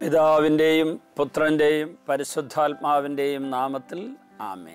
പിതാവിൻ്റെയും പുത്രൻ്റെയും പരിശുദ്ധാത്മാവിൻ്റെയും നാമത്തിൽ ആമേൻ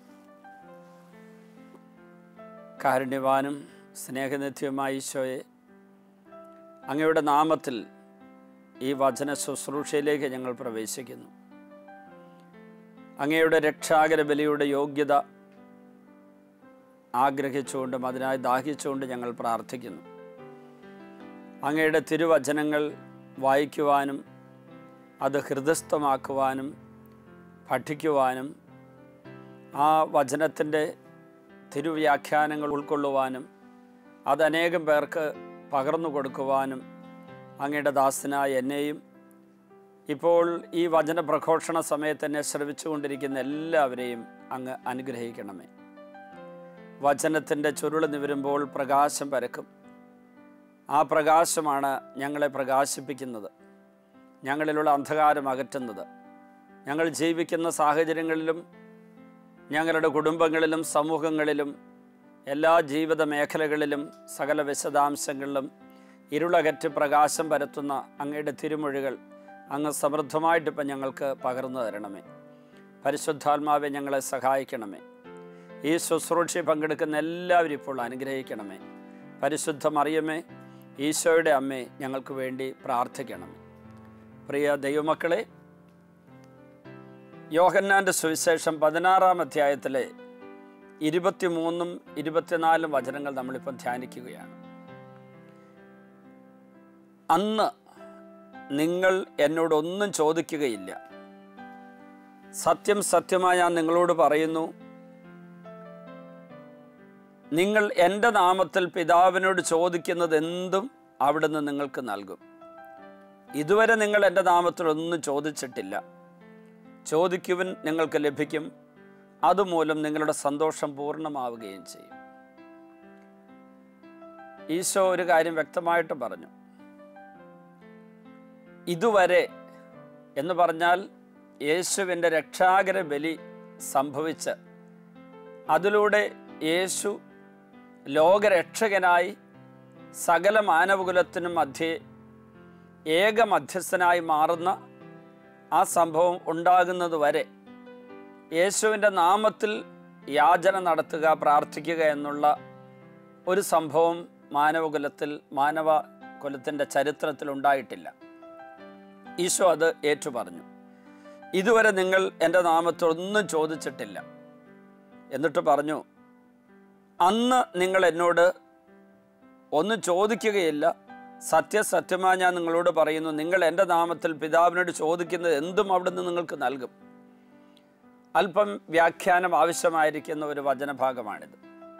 കാരുണ്യവാനും സ്നേഹനിത്യമായ ഈശോയെ അങ്ങയുടെ നാമത്തിൽ ഈ വചന ശുശ്രൂഷയിലേക്ക് ഞങ്ങൾ പ്രവേശിക്കുന്നു അങ്ങയുടെ രക്ഷാകര ബലിയുടെ യോഗ്യത ആഗ്രഹിച്ചുകൊണ്ടും അതിനായി ദാഹിച്ചുകൊണ്ട് ഞങ്ങൾ പ്രാർത്ഥിക്കുന്നു അങ്ങയുടെ തിരുവചനങ്ങൾ വായിക്കുവാനും അത് ഹൃദയസ്ഥമാക്കുവാനും പഠിക്കുവാനും ആ വചനത്തിൻ്റെ തിരുവ്യാഖ്യാനങ്ങൾ ഉൾക്കൊള്ളുവാനും അത് അനേകം പേർക്ക് പകർന്നു കൊടുക്കുവാനും അങ്ങയുടെ ദാസനായ എന്നെയും ഇപ്പോൾ ഈ വചന പ്രഘോഷണ സമയത്ത് എന്നെ ശ്രമിച്ചുകൊണ്ടിരിക്കുന്ന എല്ലാവരെയും അങ്ങ് അനുഗ്രഹിക്കണമേ വചനത്തിൻ്റെ ചുരുൾ നിവരുമ്പോൾ പ്രകാശം പരക്കും ആ പ്രകാശമാണ് ഞങ്ങളെ പ്രകാശിപ്പിക്കുന്നത് ഞങ്ങളിലുള്ള അന്ധകാരം അകറ്റുന്നത് ഞങ്ങൾ ജീവിക്കുന്ന സാഹചര്യങ്ങളിലും ഞങ്ങളുടെ കുടുംബങ്ങളിലും സമൂഹങ്ങളിലും എല്ലാ ജീവിത മേഖലകളിലും സകല വിശദാംശങ്ങളിലും ഇരുളകറ്റ് പ്രകാശം പരത്തുന്ന അങ്ങയുടെ തിരുമൊഴികൾ അങ്ങ് സമൃദ്ധമായിട്ട് ഇപ്പം ഞങ്ങൾക്ക് പകർന്നു തരണമേ പരിശുദ്ധാത്മാവെ ഞങ്ങളെ സഹായിക്കണമേ ഈ ശുശ്രൂഷയിൽ പങ്കെടുക്കുന്ന എല്ലാവരും ഇപ്പോൾ അനുഗ്രഹിക്കണമേ പരിശുദ്ധ മറിയമേ ഈശോയുടെ അമ്മേ ഞങ്ങൾക്ക് വേണ്ടി പ്രാർത്ഥിക്കണമേ പ്രിയ ദൈവമക്കളെ യോഹന്നാൻ്റെ സുവിശേഷം പതിനാറാം അധ്യായത്തിലെ ഇരുപത്തിമൂന്നും ഇരുപത്തിനാലും വചനങ്ങൾ നമ്മളിപ്പം ധ്യാനിക്കുകയാണ് അന്ന് നിങ്ങൾ എന്നോടൊന്നും ചോദിക്കുകയില്ല സത്യം സത്യമായി ഞാൻ നിങ്ങളോട് പറയുന്നു നിങ്ങൾ എൻ്റെ നാമത്തിൽ പിതാവിനോട് ചോദിക്കുന്നത് എന്തും അവിടുന്ന് നിങ്ങൾക്ക് നൽകും ഇതുവരെ നിങ്ങൾ എൻ്റെ നാമത്തിൽ ഒന്നും ചോദിച്ചിട്ടില്ല ചോദിക്കുവിൻ നിങ്ങൾക്ക് ലഭിക്കും അതുമൂലം നിങ്ങളുടെ സന്തോഷം പൂർണ്ണമാവുകയും ചെയ്യും ഈശോ ഒരു കാര്യം വ്യക്തമായിട്ട് പറഞ്ഞു ഇതുവരെ എന്ന് പറഞ്ഞാൽ യേശുവിൻ്റെ രക്ഷാകര ബലി സംഭവിച്ച് അതിലൂടെ യേശു ലോകരക്ഷകനായി സകല മാനവകുലത്തിനും മധ്യേ ഏക മധ്യസ്ഥനായി മാറുന്ന ആ സംഭവം ഉണ്ടാകുന്നത് വരെ യേശുവിൻ്റെ നാമത്തിൽ യാചന നടത്തുക പ്രാർത്ഥിക്കുക എന്നുള്ള ഒരു സംഭവം മാനവകുലത്തിൽ മാനവ കുലത്തിൻ്റെ ചരിത്രത്തിൽ ഉണ്ടായിട്ടില്ല ഈശോ അത് ഏറ്റു പറഞ്ഞു ഇതുവരെ നിങ്ങൾ എൻ്റെ നാമത്തിൽ ഒന്നും ചോദിച്ചിട്ടില്ല എന്നിട്ട് പറഞ്ഞു അന്ന് നിങ്ങൾ എന്നോട് ഒന്നും ചോദിക്കുകയില്ല സത്യസത്യമായി ഞാൻ നിങ്ങളോട് പറയുന്നു നിങ്ങൾ എൻ്റെ നാമത്തിൽ പിതാവിനോട് ചോദിക്കുന്നത് എന്തും അവിടുന്ന് നിങ്ങൾക്ക് നൽകും അല്പം വ്യാഖ്യാനം ആവശ്യമായിരിക്കുന്ന ഒരു വചനഭാഗമാണിത്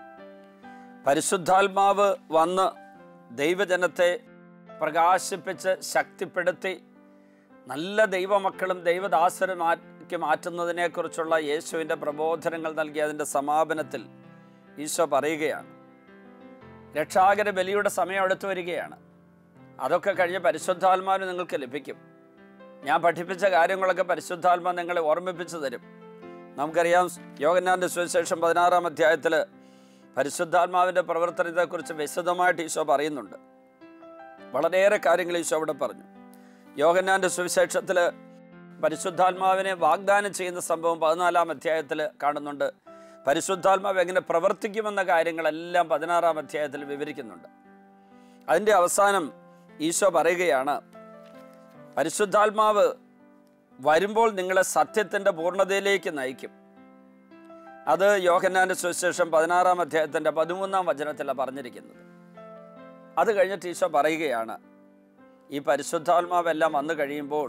പരിശുദ്ധാത്മാവ് വന്ന് ദൈവജനത്തെ പ്രകാശിപ്പിച്ച് ശക്തിപ്പെടുത്തി നല്ല ദൈവമക്കളും ദൈവദാസരുമാക്കി മാറ്റുന്നതിനെക്കുറിച്ചുള്ള യേശുവിൻ്റെ പ്രബോധനങ്ങൾ നൽകിയ അതിൻ്റെ സമാപനത്തിൽ ഈശോ പറയുകയാണ് രക്ഷാകര ബലിയുടെ സമയം അടുത്തു വരികയാണ് അതൊക്കെ കഴിഞ്ഞ് പരിശുദ്ധാത്മാവിന് നിങ്ങൾക്ക് ലഭിക്കും ഞാൻ പഠിപ്പിച്ച കാര്യങ്ങളൊക്കെ പരിശുദ്ധാത്മാ നിങ്ങളെ ഓർമ്മിപ്പിച്ചു തരും നമുക്കറിയാം യോഗന്നാൻ്റെ സുവിശേഷം പതിനാറാം അധ്യായത്തിൽ പരിശുദ്ധാത്മാവിൻ്റെ പ്രവർത്തനത്തെക്കുറിച്ച് വിശദമായിട്ട് ഈശോ പറയുന്നുണ്ട് വളരെയേറെ കാര്യങ്ങൾ ഈശോ അവിടെ പറഞ്ഞു യോഗന്നാൻ്റെ സുവിശേഷത്തിൽ പരിശുദ്ധാത്മാവിനെ വാഗ്ദാനം ചെയ്യുന്ന സംഭവം പതിനാലാം അധ്യായത്തിൽ കാണുന്നുണ്ട് പരിശുദ്ധാത്മാവ് എങ്ങനെ പ്രവർത്തിക്കുമെന്ന കാര്യങ്ങളെല്ലാം പതിനാറാം അധ്യായത്തിൽ വിവരിക്കുന്നുണ്ട് അതിൻ്റെ അവസാനം ഈശോ പറയുകയാണ് പരിശുദ്ധാത്മാവ് വരുമ്പോൾ നിങ്ങളെ സത്യത്തിൻ്റെ പൂർണ്ണതയിലേക്ക് നയിക്കും അത് യോഹന്നാൻ്റെ സുവിശേഷം പതിനാറാം അധ്യായത്തിൻ്റെ പതിമൂന്നാം വചനത്തിലാണ് പറഞ്ഞിരിക്കുന്നത് അത് കഴിഞ്ഞിട്ട് ഈശോ പറയുകയാണ് ഈ പരിശുദ്ധാത്മാവെല്ലാം വന്നു കഴിയുമ്പോൾ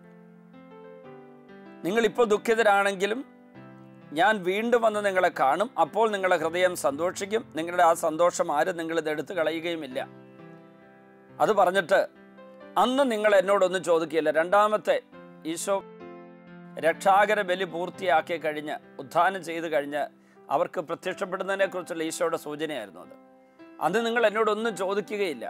നിങ്ങളിപ്പോൾ ദുഃഖിതരാണെങ്കിലും ഞാൻ വീണ്ടും വന്ന് നിങ്ങളെ കാണും അപ്പോൾ നിങ്ങളുടെ ഹൃദയം സന്തോഷിക്കും നിങ്ങളുടെ ആ സന്തോഷം ആരും നിങ്ങളിത് എടുത്തു കളയുകയുമില്ല അത് പറഞ്ഞിട്ട് അന്ന് നിങ്ങൾ എന്നോടൊന്നും ചോദിക്കുകയില്ല രണ്ടാമത്തെ ഈശോ രക്ഷാകര ബലി പൂർത്തിയാക്കി കഴിഞ്ഞ് ഉദ്ധാനം ചെയ്ത് കഴിഞ്ഞ് അവർക്ക് പ്രത്യക്ഷപ്പെടുന്നതിനെ കുറിച്ചുള്ള ഈശോയുടെ സൂചനയായിരുന്നു അത് അന്ന് നിങ്ങൾ എന്നോടൊന്നും ചോദിക്കുകയില്ല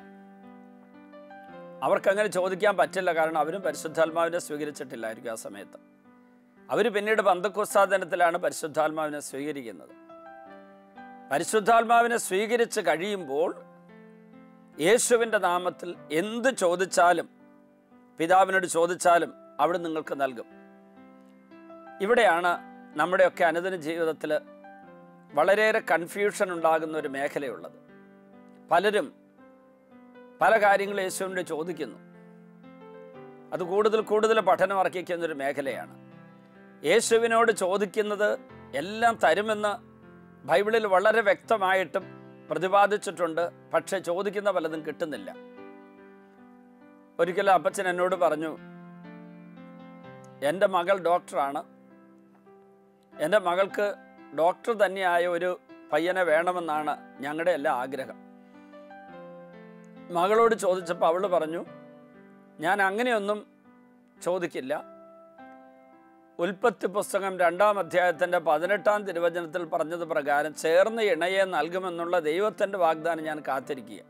അവർക്കങ്ങനെ ചോദിക്കാൻ പറ്റില്ല കാരണം അവരും പരിശുദ്ധാത്മാവിനെ സ്വീകരിച്ചിട്ടില്ലായിരിക്കും ആ സമയത്ത് അവർ പിന്നീട് പന്തക്കുസ്താദനത്തിലാണ് പരിശുദ്ധാത്മാവിനെ സ്വീകരിക്കുന്നത് പരിശുദ്ധാത്മാവിനെ സ്വീകരിച്ച് കഴിയുമ്പോൾ യേശുവിൻ്റെ നാമത്തിൽ എന്ത് ചോദിച്ചാലും പിതാവിനോട് ചോദിച്ചാലും അവിടെ നിങ്ങൾക്ക് നൽകും ഇവിടെയാണ് നമ്മുടെയൊക്കെ അനുദിന ജീവിതത്തിൽ വളരെയേറെ കൺഫ്യൂഷൻ ഉണ്ടാകുന്ന ഒരു മേഖലയുള്ളത് പലരും പല കാര്യങ്ങളും യേശുവിനോട് ചോദിക്കുന്നു അത് കൂടുതൽ കൂടുതൽ പഠനം അർഹിക്കുന്ന ഒരു മേഖലയാണ് യേശുവിനോട് ചോദിക്കുന്നത് എല്ലാം തരുമെന്ന് ബൈബിളിൽ വളരെ വ്യക്തമായിട്ടും പ്രതിപാദിച്ചിട്ടുണ്ട് പക്ഷെ ചോദിക്കുന്ന പലതും കിട്ടുന്നില്ല ഒരിക്കലും അപ്പച്ചൻ എന്നോട് പറഞ്ഞു എൻ്റെ മകൾ ഡോക്ടറാണ് എൻ്റെ മകൾക്ക് ഡോക്ടർ തന്നെയായ ഒരു പയ്യനെ വേണമെന്നാണ് ഞങ്ങളുടെ എല്ലാ ആഗ്രഹം മകളോട് ചോദിച്ചപ്പോൾ അവൾ പറഞ്ഞു ഞാൻ അങ്ങനെയൊന്നും ചോദിക്കില്ല ഉൽപ്പത്തി പുസ്തകം രണ്ടാം അധ്യായത്തിൻ്റെ പതിനെട്ടാം തിരുവചനത്തിൽ പറഞ്ഞത് പ്രകാരം ചേർന്ന് ഇണയെ നൽകുമെന്നുള്ള ദൈവത്തിൻ്റെ വാഗ്ദാനം ഞാൻ കാത്തിരിക്കുക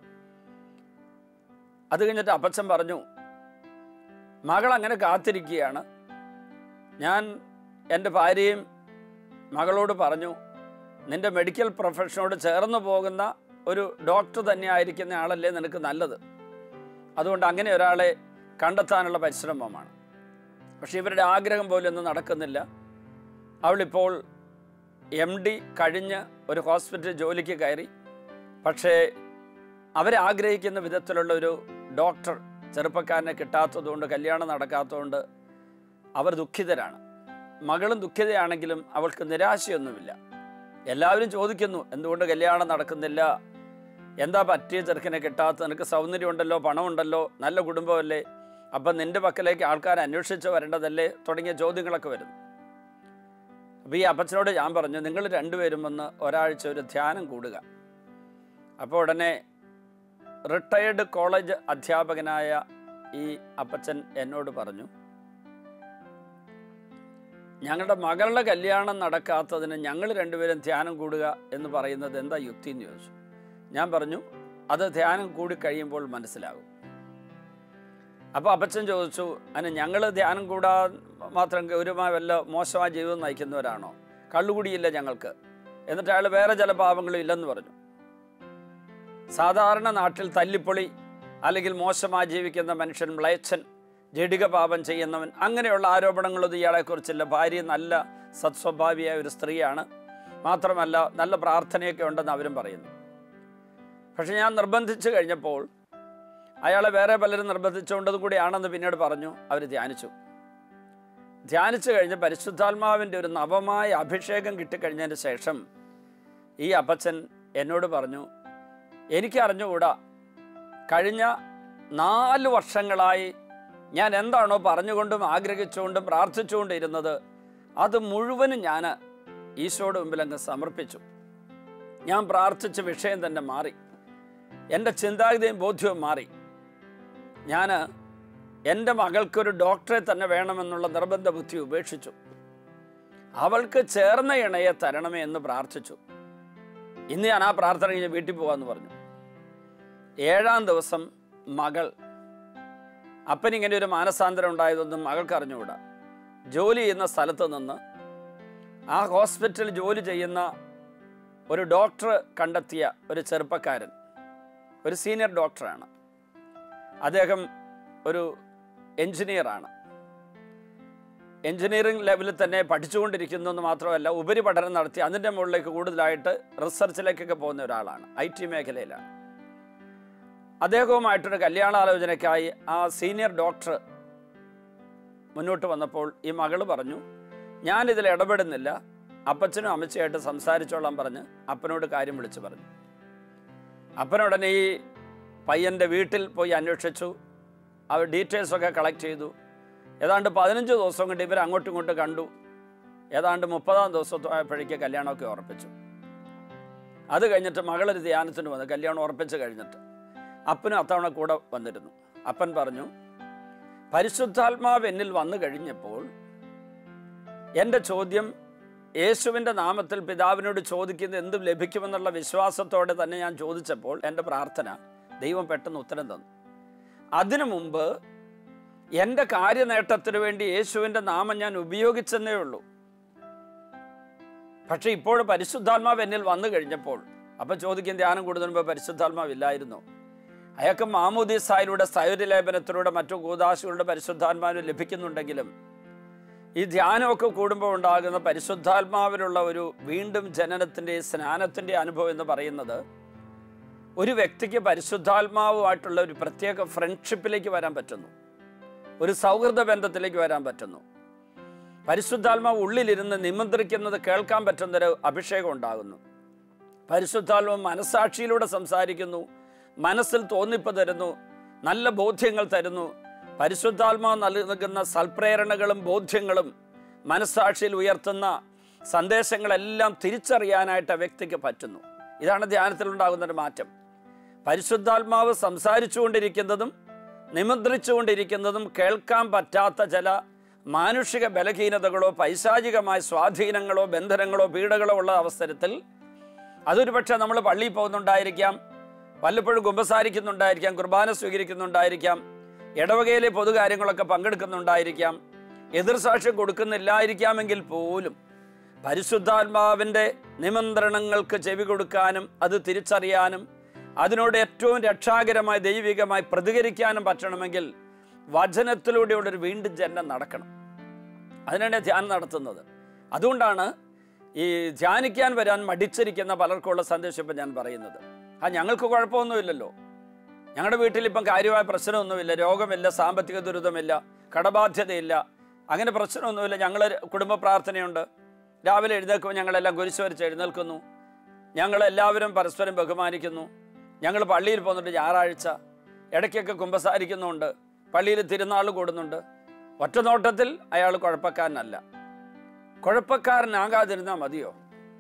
അത് കഴിഞ്ഞിട്ട് അപ്പച്ചൻ പറഞ്ഞു മകൾ അങ്ങനെ കാത്തിരിക്കുകയാണ് ഞാൻ എൻ്റെ ഭാര്യയും മകളോട് പറഞ്ഞു നിന്റെ മെഡിക്കൽ പ്രൊഫഷനോട് ചേർന്ന് പോകുന്ന ഒരു ഡോക്ടർ തന്നെ ആയിരിക്കുന്ന ആളല്ലേ നിനക്ക് നല്ലത് അതുകൊണ്ട് അങ്ങനെ ഒരാളെ കണ്ടെത്താനുള്ള പരിശ്രമമാണ് പക്ഷെ ഇവരുടെ ആഗ്രഹം പോലൊന്നും നടക്കുന്നില്ല അവളിപ്പോൾ എം ഡി കഴിഞ്ഞ് ഒരു ഹോസ്പിറ്റൽ ജോലിക്ക് കയറി പക്ഷേ അവരാഗ്രഹിക്കുന്ന വിധത്തിലുള്ള ഒരു ഡോക്ടർ ചെറുപ്പക്കാരനെ കിട്ടാത്തതുകൊണ്ട് കല്യാണം നടക്കാത്തതുകൊണ്ട് അവർ ദുഃഖിതരാണ് മകളും ദുഃഖിതയാണെങ്കിലും അവൾക്ക് നിരാശയൊന്നുമില്ല എല്ലാവരും ചോദിക്കുന്നു എന്തുകൊണ്ട് കല്യാണം നടക്കുന്നില്ല എന്താ പറ്റിയ ചെറുക്കനെ കിട്ടാത്ത നിനക്ക് സൗന്ദര്യമുണ്ടല്ലോ പണമുണ്ടല്ലോ നല്ല കുടുംബമല്ലേ അപ്പം നിന്റെ പക്കലേക്ക് ആൾക്കാർ അന്വേഷിച്ച് വരേണ്ടതല്ലേ തുടങ്ങിയ ചോദ്യങ്ങളൊക്കെ വരുന്നു അപ്പോൾ ഈ അപ്പച്ചനോട് ഞാൻ പറഞ്ഞു നിങ്ങൾ രണ്ടുപേരും വന്ന് ഒരാഴ്ച ഒരു ധ്യാനം കൂടുക അപ്പോൾ ഉടനെ റിട്ടയർഡ് കോളേജ് അധ്യാപകനായ ഈ അപ്പച്ചൻ എന്നോട് പറഞ്ഞു ഞങ്ങളുടെ മകളുടെ കല്യാണം നടക്കാത്തതിന് ഞങ്ങൾ രണ്ടുപേരും ധ്യാനം കൂടുക എന്ന് പറയുന്നത് എന്താ യുക്തി എന്ന് ചോദിച്ചു ഞാൻ പറഞ്ഞു അത് ധ്യാനം കൂടി കഴിയുമ്പോൾ മനസ്സിലാകും അപ്പോൾ അപ്പച്ചൻ ചോദിച്ചു അതിന് ഞങ്ങൾ ധ്യാനം കൂടാൻ മാത്രം ഗൗരവമായ വല്ല മോശമായ ജീവിതം നയിക്കുന്നവരാണോ കള്ളുകുടിയില്ല ഞങ്ങൾക്ക് എന്നിട്ട് അയാൾ വേറെ ചില പാപങ്ങളും ഇല്ലെന്ന് പറഞ്ഞു സാധാരണ നാട്ടിൽ തല്ലിപ്പൊളി അല്ലെങ്കിൽ മോശമായി ജീവിക്കുന്ന മനുഷ്യൻ മ്ലേച്ഛൻ ജഡിക പാപം ചെയ്യുന്നവൻ അങ്ങനെയുള്ള ആരോപണങ്ങളൊന്നും ഇയാളെക്കുറിച്ചില്ല ഭാര്യ നല്ല സത്സ്വഭാവിയായ ഒരു സ്ത്രീയാണ് മാത്രമല്ല നല്ല പ്രാർത്ഥനയൊക്കെ ഉണ്ടെന്ന് അവരും പറയുന്നു പക്ഷെ ഞാൻ നിർബന്ധിച്ചു കഴിഞ്ഞപ്പോൾ അയാളെ വേറെ പലരും നിർബന്ധിച്ചുകൊണ്ടത് കൂടിയാണെന്ന് പിന്നീട് പറഞ്ഞു അവർ ധ്യാനിച്ചു ധ്യാനിച്ചു കഴിഞ്ഞ് പരിശുദ്ധാത്മാവിൻ്റെ ഒരു നവമായ അഭിഷേകം കിട്ടിക്കഴിഞ്ഞതിന് ശേഷം ഈ അപ്പച്ചൻ എന്നോട് പറഞ്ഞു എനിക്ക് അറിഞ്ഞുകൂടാ കഴിഞ്ഞ നാല് വർഷങ്ങളായി ഞാൻ എന്താണോ പറഞ്ഞുകൊണ്ടും ആഗ്രഹിച്ചുകൊണ്ടും പ്രാർത്ഥിച്ചുകൊണ്ടും ഇരുന്നത് അത് മുഴുവനും ഞാൻ ഈശോയുടെ മുമ്പിൽ അങ്ങ് സമർപ്പിച്ചു ഞാൻ പ്രാർത്ഥിച്ച വിഷയം തന്നെ മാറി എൻ്റെ ചിന്താഗതിയും ബോധ്യവും മാറി ഞാൻ എൻ്റെ മകൾക്കൊരു ഡോക്ടറെ തന്നെ വേണമെന്നുള്ള നിർബന്ധ ബുദ്ധി ഉപേക്ഷിച്ചു അവൾക്ക് ചേർന്ന ഇണയെ തരണമേ എന്ന് പ്രാർത്ഥിച്ചു ഇന്ന് ഞാൻ ആ പ്രാർത്ഥന കഴിഞ്ഞ് വീട്ടിൽ പോകാമെന്ന് പറഞ്ഞു ഏഴാം ദിവസം മകൾ അപ്പനിങ്ങനെ ഒരു മാനസാന്തരം ഉണ്ടായതൊന്നും മകൾക്ക് അറിഞ്ഞുകൂടാ ജോലി ചെയ്യുന്ന സ്ഥലത്ത് നിന്ന് ആ ഹോസ്പിറ്റലിൽ ജോലി ചെയ്യുന്ന ഒരു ഡോക്ടർ കണ്ടെത്തിയ ഒരു ചെറുപ്പക്കാരൻ ഒരു സീനിയർ ഡോക്ടറാണ് അദ്ദേഹം ഒരു എഞ്ചിനീയറാണ് എഞ്ചിനീയറിംഗ് ലെവലിൽ തന്നെ പഠിച്ചുകൊണ്ടിരിക്കുന്നു എന്ന് മാത്രമല്ല ഉപരിപഠനം നടത്തി അതിൻ്റെ മുകളിലേക്ക് കൂടുതലായിട്ട് റിസർച്ചിലേക്കൊക്കെ പോകുന്ന ഒരാളാണ് ഐ ടി മേഖലയിലാണ് അദ്ദേഹവുമായിട്ടൊരു കല്യാണാലോചനയ്ക്കായി ആ സീനിയർ ഡോക്ടർ മുന്നോട്ട് വന്നപ്പോൾ ഈ മകൾ പറഞ്ഞു ഞാനിതിൽ ഇടപെടുന്നില്ല അപ്പച്ചനും അമ്മച്ചയായിട്ട് സംസാരിച്ചോളാൻ പറഞ്ഞ് അപ്പനോട് കാര്യം വിളിച്ചു പറഞ്ഞു അപ്പനുടനെ ഈ പയ്യൻ്റെ വീട്ടിൽ പോയി അന്വേഷിച്ചു അവർ ഡീറ്റെയിൽസൊക്കെ കളക്ട് ചെയ്തു ഏതാണ്ട് പതിനഞ്ച് ദിവസം കൊണ്ട് ഇവർ അങ്ങോട്ടും ഇങ്ങോട്ടും കണ്ടു ഏതാണ്ട് മുപ്പതാം ദിവസമായപ്പോഴേക്ക് കല്യാണമൊക്കെ ഉറപ്പിച്ചു അത് കഴിഞ്ഞിട്ട് മകളൊരു ധ്യാനത്തിന് വന്നു കല്യാണം ഉറപ്പിച്ച് കഴിഞ്ഞിട്ട് അപ്പനും അത്തവണ കൂടെ വന്നിരുന്നു അപ്പൻ പറഞ്ഞു പരിശുദ്ധാത്മാവ് എന്നിൽ വന്നു കഴിഞ്ഞപ്പോൾ എൻ്റെ ചോദ്യം യേശുവിൻ്റെ നാമത്തിൽ പിതാവിനോട് ചോദിക്കുന്നത് എന്തും ലഭിക്കുമെന്നുള്ള വിശ്വാസത്തോടെ തന്നെ ഞാൻ ചോദിച്ചപ്പോൾ എൻ്റെ പ്രാർത്ഥന ദൈവം പെട്ടെന്ന് ഉത്തരം തന്നു അതിനു മുമ്പ് എൻ്റെ കാര്യനേട്ടത്തിന് വേണ്ടി യേശുവിൻ്റെ നാമം ഞാൻ ഉപയോഗിച്ചെന്നേ ഉള്ളൂ പക്ഷെ ഇപ്പോൾ പരിശുദ്ധാത്മാവ് എന്നിൽ വന്നു കഴിഞ്ഞപ്പോൾ അപ്പം ചോദിക്കും ധ്യാനം കൂടുന്നതിന് മുമ്പ് പരിശുദ്ധാത്മാവ് ഇല്ലായിരുന്നോ അയാൾക്ക് മാമോദീസായിലൂടെ സ്ഥൈര്യലേപനത്തിലൂടെ മറ്റു കൂതാശികളുടെ പരിശുദ്ധാത്മാവിന് ലഭിക്കുന്നുണ്ടെങ്കിലും ഈ ധ്യാനമൊക്കെ കൂടുമ്പോൾ ഉണ്ടാകുന്ന പരിശുദ്ധാത്മാവിലുള്ള ഒരു വീണ്ടും ജനനത്തിൻ്റെ സ്നാനത്തിൻ്റെ അനുഭവം എന്ന് പറയുന്നത് ഒരു വ്യക്തിക്ക് പരിശുദ്ധാത്മാവുമായിട്ടുള്ള ഒരു പ്രത്യേക ഫ്രണ്ട്ഷിപ്പിലേക്ക് വരാൻ പറ്റുന്നു ഒരു സൗഹൃദ ബന്ധത്തിലേക്ക് വരാൻ പറ്റുന്നു പരിശുദ്ധാത്മാവ് ഉള്ളിലിരുന്ന് നിമന്ത്രിക്കുന്നത് കേൾക്കാൻ പറ്റുന്നൊരു അഭിഷേകം ഉണ്ടാകുന്നു പരിശുദ്ധാത്മാവ് മനസാക്ഷിയിലൂടെ സംസാരിക്കുന്നു മനസ്സിൽ തോന്നിപ്പ് തരുന്നു നല്ല ബോധ്യങ്ങൾ തരുന്നു പരിശുദ്ധാത്മാവ് നൽകുന്ന സൽപ്രേരണകളും ബോധ്യങ്ങളും മനസാക്ഷിയിൽ ഉയർത്തുന്ന സന്ദേശങ്ങളെല്ലാം തിരിച്ചറിയാനായിട്ട് ആ വ്യക്തിക്ക് പറ്റുന്നു ഇതാണ് ധ്യാനത്തിലുണ്ടാകുന്ന ഒരു മാറ്റം പരിശുദ്ധാത്മാവ് സംസാരിച്ചുകൊണ്ടിരിക്കുന്നതും നിമന്ത്രിച്ചുകൊണ്ടിരിക്കുന്നതും കേൾക്കാൻ പറ്റാത്ത ചില മാനുഷിക ബലഹീനതകളോ പൈശാചികമായ സ്വാധീനങ്ങളോ ബന്ധനങ്ങളോ പീഡകളോ ഉള്ള അവസരത്തിൽ അതൊരു പക്ഷേ നമ്മൾ പള്ളിയിൽ പോകുന്നുണ്ടായിരിക്കാം വല്ലപ്പോഴും കുമ്പസാരിക്കുന്നുണ്ടായിരിക്കാം കുർബാന സ്വീകരിക്കുന്നുണ്ടായിരിക്കാം ഇടവകയിലെ പൊതുകാര്യങ്ങളൊക്കെ പങ്കെടുക്കുന്നുണ്ടായിരിക്കാം എതിർസാക്ഷ്യം കൊടുക്കുന്നില്ലായിരിക്കാമെങ്കിൽ പോലും പരിശുദ്ധാത്മാവിൻ്റെ നിമന്ത്രണങ്ങൾക്ക് ചെവി കൊടുക്കാനും അത് തിരിച്ചറിയാനും അതിനോട് ഏറ്റവും രക്ഷാകരമായി ദൈവികമായി പ്രതികരിക്കാനും പറ്റണമെങ്കിൽ വചനത്തിലൂടെയുള്ളൊരു വീണ്ടും ജന്മം നടക്കണം അതിനാണ് ധ്യാനം നടത്തുന്നത് അതുകൊണ്ടാണ് ഈ ധ്യാനിക്കാൻ വരാൻ മടിച്ചിരിക്കുന്ന പലർക്കുള്ള സന്ദേശം ഇപ്പം ഞാൻ പറയുന്നത് ആ ഞങ്ങൾക്ക് കുഴപ്പമൊന്നുമില്ലല്ലോ ഞങ്ങളുടെ വീട്ടിൽ ഇപ്പം കാര്യമായ പ്രശ്നമൊന്നുമില്ല രോഗമില്ല സാമ്പത്തിക ദുരിതമില്ല കടബാധ്യതയില്ല അങ്ങനെ പ്രശ്നമൊന്നുമില്ല ഞങ്ങൾ കുടുംബ പ്രാർത്ഥനയുണ്ട് രാവിലെ എഴുന്നേൽക്കുമ്പോൾ ഞങ്ങളെല്ലാം കുരിശ് വരച്ച് എഴുന്നേൽക്കുന്നു ഞങ്ങളെല്ലാവരും പരസ്പരം ബഹുമാനിക്കുന്നു ഞങ്ങൾ പള്ളിയിൽ പോകുന്നുണ്ട് ഞായറാഴ്ച ഇടയ്ക്കൊക്കെ കുമ്പസാരിക്കുന്നുണ്ട് പള്ളിയിൽ തിരുനാൾ കൂടുന്നുണ്ട് ഒറ്റ നോട്ടത്തിൽ അയാൾ കുഴപ്പക്കാരനല്ല കുഴപ്പക്കാരനാകാതിരുന്നാൽ മതിയോ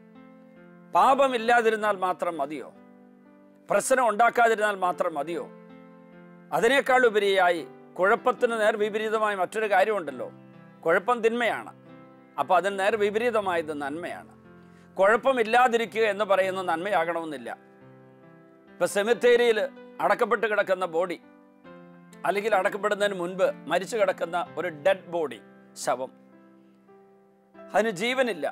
പാപമില്ലാതിരുന്നാൽ മാത്രം മതിയോ പ്രശ്നം ഉണ്ടാക്കാതിരുന്നാൽ മാത്രം മതിയോ അതിനേക്കാൾ ഉപരിയായി കുഴപ്പത്തിന് നേർ വിപരീതമായ മറ്റൊരു കാര്യമുണ്ടല്ലോ കുഴപ്പം തിന്മയാണ് അപ്പോൾ അതിന് നേർ വിപരീതമായത് നന്മയാണ് കുഴപ്പമില്ലാതിരിക്കുക എന്ന് പറയുന്നത് നന്മയാകണമെന്നില്ല ഇപ്പൊ സെമിത്തേരിയിൽ അടക്കപ്പെട്ട് കിടക്കുന്ന ബോഡി അല്ലെങ്കിൽ അടക്കപ്പെടുന്നതിന് മുൻപ് മരിച്ചു കിടക്കുന്ന ഒരു ഡെഡ് ബോഡി ശവം അതിന് ജീവനില്ല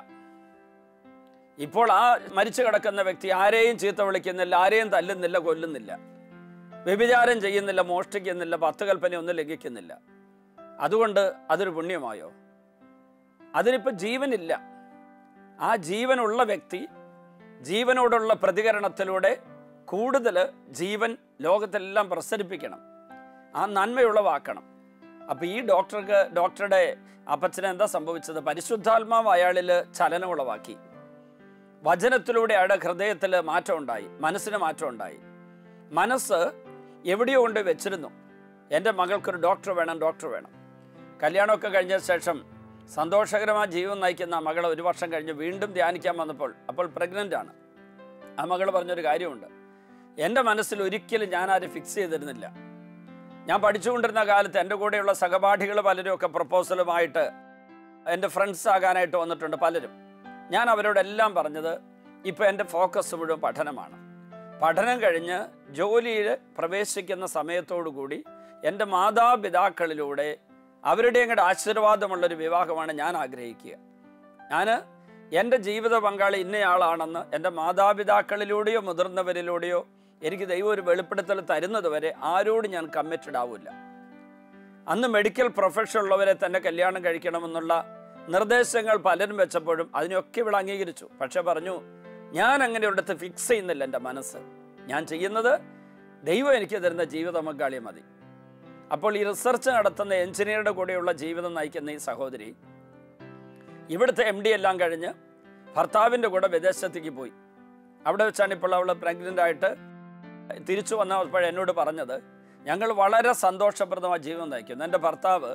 ഇപ്പോൾ ആ മരിച്ചു കിടക്കുന്ന വ്യക്തി ആരെയും ചീത്ത വിളിക്കുന്നില്ല ആരെയും തല്ലുന്നില്ല കൊല്ലുന്നില്ല വ്യഭിചാരം ചെയ്യുന്നില്ല മോഷ്ടിക്കുന്നില്ല പത്ത് കൽപ്പനയൊന്നും ലംഘിക്കുന്നില്ല അതുകൊണ്ട് അതൊരു പുണ്യമായോ അതിനിപ്പോൾ ജീവനില്ല ആ ജീവനുള്ള വ്യക്തി ജീവനോടുള്ള പ്രതികരണത്തിലൂടെ കൂടുതൽ ജീവൻ ലോകത്തെല്ലാം പ്രസരിപ്പിക്കണം ആ നന്മയുളവാക്കണം അപ്പോൾ ഈ ഡോക്ടർക്ക് ഡോക്ടറുടെ അപ്പച്ചന് എന്താ സംഭവിച്ചത് പരിശുദ്ധാത്മാവ് അയാളിൽ ചലനം ഉളവാക്കി വചനത്തിലൂടെ അയാളുടെ ഹൃദയത്തിൽ മാറ്റം ഉണ്ടായി മനസ്സിന് മാറ്റം ഉണ്ടായി മനസ്സ് എവിടെയോ കൊണ്ട് വെച്ചിരുന്നു എൻ്റെ മകൾക്കൊരു ഡോക്ടർ വേണം ഡോക്ടർ വേണം കല്യാണമൊക്കെ കഴിഞ്ഞ ശേഷം സന്തോഷകരമായ ജീവിതം നയിക്കുന്ന ആ മകൾ ഒരു വർഷം കഴിഞ്ഞ് വീണ്ടും ധ്യാനിക്കാൻ വന്നപ്പോൾ അപ്പോൾ പ്രഗ്നൻ്റ് ആണ് ആ മകൾ പറഞ്ഞൊരു കാര്യമുണ്ട് എൻ്റെ മനസ്സിൽ ഒരിക്കലും ഞാൻ ആരും ഫിക്സ് ചെയ്തിരുന്നില്ല ഞാൻ പഠിച്ചുകൊണ്ടിരുന്ന കാലത്ത് എൻ്റെ കൂടെയുള്ള സഹപാഠികൾ പലരും ഒക്കെ പ്രപ്പോസലുമായിട്ട് എൻ്റെ ഫ്രണ്ട്സ് ആകാനായിട്ട് വന്നിട്ടുണ്ട് പലരും ഞാൻ അവരോടെല്ലാം പറഞ്ഞത് ഇപ്പോൾ എൻ്റെ ഫോക്കസ് മുഴുവൻ പഠനമാണ് പഠനം കഴിഞ്ഞ് ജോലിയിൽ പ്രവേശിക്കുന്ന സമയത്തോടു കൂടി എൻ്റെ മാതാപിതാക്കളിലൂടെ അവരുടെ അങ്ങോട്ട് ആശീർവാദമുള്ളൊരു വിവാഹമാണ് ഞാൻ ആഗ്രഹിക്കുക ഞാൻ എൻ്റെ ജീവിത പങ്കാളി ഇന്നയാളാണെന്ന് എൻ്റെ മാതാപിതാക്കളിലൂടെയോ മുതിർന്നവരിലൂടെയോ എനിക്ക് ദൈവം ഒരു വെളിപ്പെടുത്തൽ തരുന്നത് വരെ ആരോടും ഞാൻ കമ്മിറ്റഡ് ആവില്ല അന്ന് മെഡിക്കൽ പ്രൊഫഷൻ ഉള്ളവരെ തന്നെ കല്യാണം കഴിക്കണമെന്നുള്ള നിർദ്ദേശങ്ങൾ പലരും വെച്ചപ്പോഴും അതിനൊക്കെ ഇവിടെ അംഗീകരിച്ചു പക്ഷെ പറഞ്ഞു ഞാൻ അങ്ങനെ ഒരിടത്ത് ഫിക്സ് ചെയ്യുന്നില്ല എൻ്റെ മനസ്സ് ഞാൻ ചെയ്യുന്നത് ദൈവം എനിക്ക് തരുന്ന ജീവിത പങ്കാളിയെ മതി അപ്പോൾ ഈ റിസർച്ച് നടത്തുന്ന എഞ്ചിനീയറുടെ കൂടെയുള്ള ജീവിതം നയിക്കുന്ന ഈ സഹോദരി ഇവിടുത്തെ എം ഡി എല്ലാം കഴിഞ്ഞ് ഭർത്താവിൻ്റെ കൂടെ വിദേശത്തേക്ക് പോയി അവിടെ വെച്ചാണ് ഇപ്പോൾ അവൾ പ്രഗ്നൻ്റ് ആയിട്ട് തിരിച്ചു വന്നപ്പോൾ എന്നോട് പറഞ്ഞത് ഞങ്ങൾ വളരെ സന്തോഷപ്രദമായ ജീവിതം നയിക്കുന്നു എൻ്റെ ഭർത്താവ്